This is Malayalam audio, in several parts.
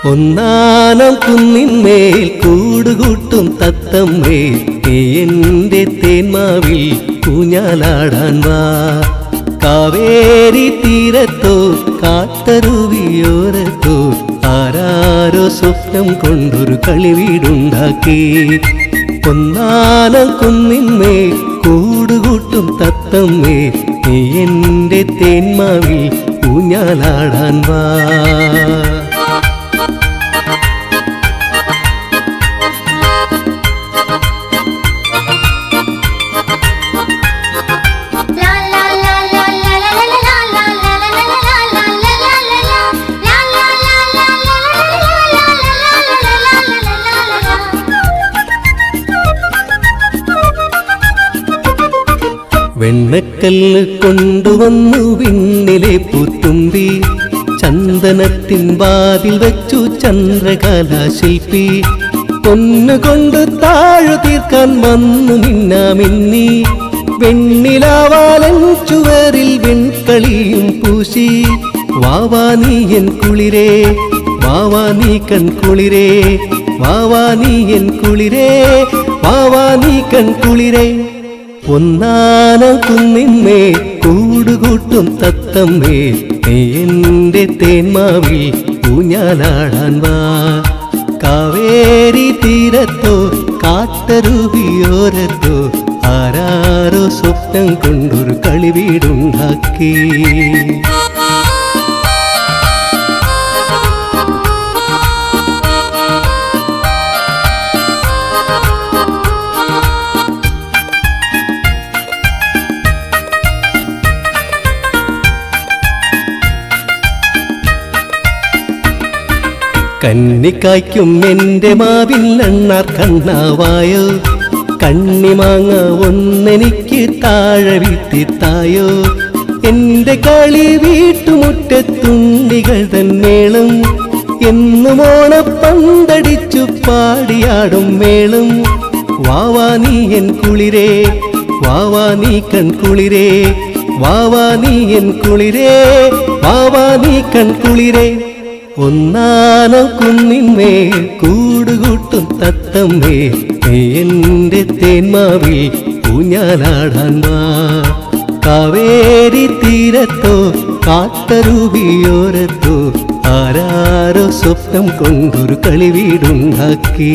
ഒന്നാനം കുന്നിന്മേൽ കൂടുകൂട്ടും തത്തമ്മേ നീ എന്റെ തേന്മാവിൽ ഊഞ്ഞാലാടാൻ വാ കാവേരി തീരത്തോ കാട്ടരുവിയോരത്തോ ആരാരോ സ്വപ്നം കൊണ്ടൊരു കളിവീടുണ്ടാക്കി ഒന്നാനം കുന്നിന്മേൽ കൂടുകൂട്ടും തത്തമ്മേ നീ എന്റെ തേന്മാവിൽ ഊഞ്ഞാലാടാൻ വാ വെണ്ണക്കല്ല് കൊണ്ടുവന്നു വിണ്ണിലെ പുത്തുമ്പി ചന്ദനത്തിൻ വാതിൽ വെച്ചു ചന്ദ്രകലാശില്പി പൊന്നുകൊണ്ട് താഴു തീർക്കാൻ വന്നു മിന്നാമിന്നി വെണ്ണിലാവാലൻ ചുവരിൽ വെൺകളിയും പൂശി വാവാ നീ എൻ കുളിരേ വാവാ നീ കൺ കുളിരേ വാവാ നീ എൻ കുളിരേ വാവാ നീ കൺ കുളിരേ ഒന്നാന കുന്നിന്മേ കൂടുകൂട്ടും തത്തമ്മേ നീ എന്റെ തേന്മാവിൽ ഊഞ്ഞാലാടാൻ വാ കാവേരി തീരത്തോ കാട്ടരുവിയോരത്തോ ആരാരോ സ്വപ്നം കൊണ്ടൊരു കളിവീടുണ്ടാക്കി കന്നിക്കായ്ക്കും എന്റെ മാവിൽ എണ്ണാർ കണ്ണാവായോ കണ്ണിമാങ്ങ ഒന്നെനിക്ക് താഴെ വീട്ടിത്തായോ എന്റെ കളി വീട്ടുമുറ്റത്തുണ്ടികൾ തന്നേളും എന്നും ഓണപ്പന്തടിച്ചു പാടിയാടും മേളും വാവാ നീ എൻ കുളിരേ വാവാ നീ കൺ കുളിരേ വാവാ നീ എൻ കുളിരേ വാവാ നീ കൺ കുളിരേ ഒന്നാന കുന്നിന്മേൽ കൂടുകൂട്ടും തത്തമ്മേ നീ എന്റെ തേന്മാവിൽ ഊഞ്ഞാലാടാൻ വാ കാവേരി തീരത്തോ കാട്ടരുവിയോരത്തോ ആരാരോ സ്വപ്നം കൊണ്ടൊരു കളിവീടുണ്ടാക്കി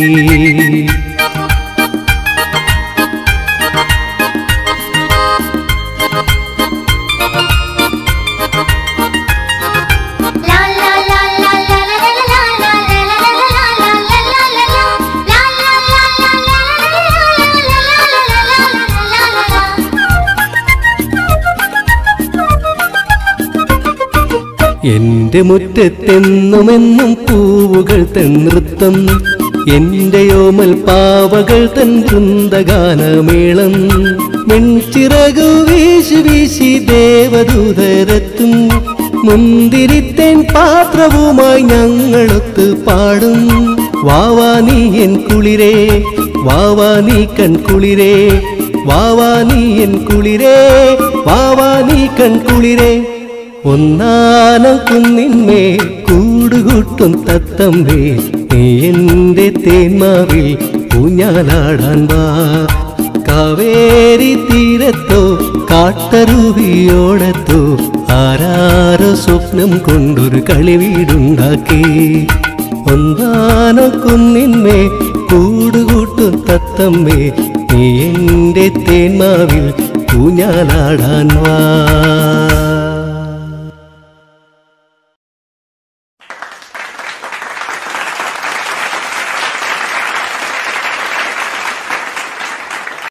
എന്റെ മുറ്റത്തെന്നുമെന്നും പൂവുകൾ തൻ നൃത്തം എന്റെ ഓമൽ പാവകൾ തൻ വൃന്ദഗാനമേളം മെൺചിറകു വീശി വീശി ദേവദൂതരത്തും മുന്തിരിത്തേൻ പാത്രവുമായി ഞങ്ങളൊത്ത് പാടും വാവാ നീ എൻ കുളിരേ വാവാ നീ കൺ കുളിരേ വാവാ നീ എൻ കുളിരേ വാവാ നീ കൺ കുളിരേ ഒന്നാന കുന്നിന്മേ കൂടുകൂട്ടും തത്തമ്മേ നീ എന്റെ തേന്മാവിൽ ഊഞ്ഞാലാടാൻ വാ കാവേരി തീരത്തോ കാട്ടരുവിയോടത്തോ ആരാരോ സ്വപ്നം കൊണ്ടൊരു കളിവീടുണ്ടാക്കി ഒന്നാന കുന്നിന്മേ കൂടുകൂട്ടും തത്തമ്മേ നീ എന്റെ തേന്മാവിൽ ഊഞ്ഞാലാടാൻ വാ